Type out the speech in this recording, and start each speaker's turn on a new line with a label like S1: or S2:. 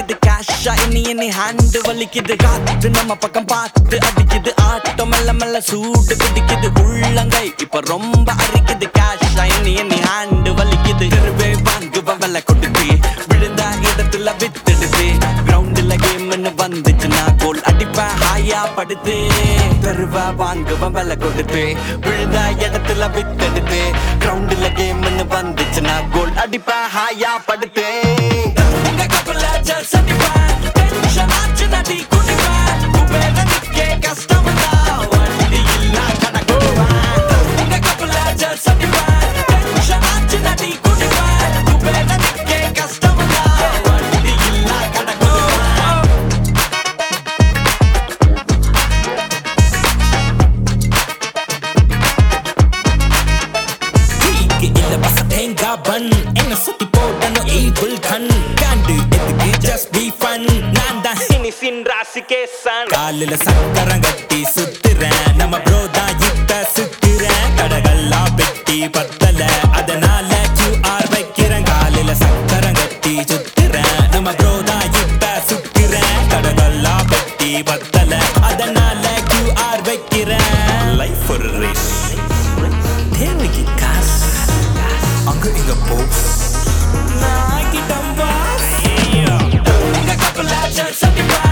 S1: வலிக்குது கேஷா இனி இனி ஹேண்ட் வலிக்குது காத்து நம்ம பக்கம் பார்த்து அடிக்குது ஆட்டம் மெல்ல மெல்ல சூடு பிடிக்குது உள்ளங்கை இப்ப ரொம்ப அரிக்குது கேஷா இனி இனி ஹேண்ட் வலிக்குது தெருவே வாங்குவன் வெள்ள கொடுத்து விழுந்த இடத்துல வித்துடுது கிரவுண்டுல கேம்னு வந்துச்சுன்னா கோல் அடிப்பேன் ஹாயா படுத்து தெருவா வாங்குவன் வெள்ள கொடுத்து விழுந்த இடத்துல வித்துடுது கிரவுண்டுல கேம்னு வந்துச்சுன்னா கோல் அடிப்பேன் ஹாயா படுத்து உங்க கப்பல்ல ஜல்ஸ் அடிப்பேன் டென்ஷன் ஆச்சு நடி குடிப்பேன் குபேர நிக்கே கஷ்டம் தான் வண்டி இல்ல கணக்குவேன் உங்க கப்பல்ல ஜல்ஸ் அடிப்பேன் டென்ஷன் ஆச்சு நடி குடிப்பேன் குபேர நிக்கே கஷ்டம் தான் வண்டி இல்ல கணக்குவேன்
S2: டீக்கு இல்ல பச தேங்காய் பன் என்ன சுத்தி போடணும் ஈவில் கண் காண்டு எதுக்கு ஜஸ்ட் பி ஃபன் நான் தான் இனி சின் ராசிக்கே சன் காலில சக்கரம் கட்டி சுத்துறேன் நம்ம ப்ரோ தான் இப்ப சுத்துறேன் கடகல்லா பெட்டி பத்தல அதனால QR வைக்கிறேன் காலில சக்கரம் கட்டி சுத்துறேன் நம்ம ப்ரோ தான் இப்ப சுத்துறேன் கடகல்லா பெட்டி பத்தல அதனால QR வைக்கிறேன் லைஃப் ஒரு ரேஸ் தேவைக்கு காசு அங்க இங்க போ நான் கிட்டம்
S1: உங்க கப்பல்ல ஜல்ஸ் அடிப்பேன்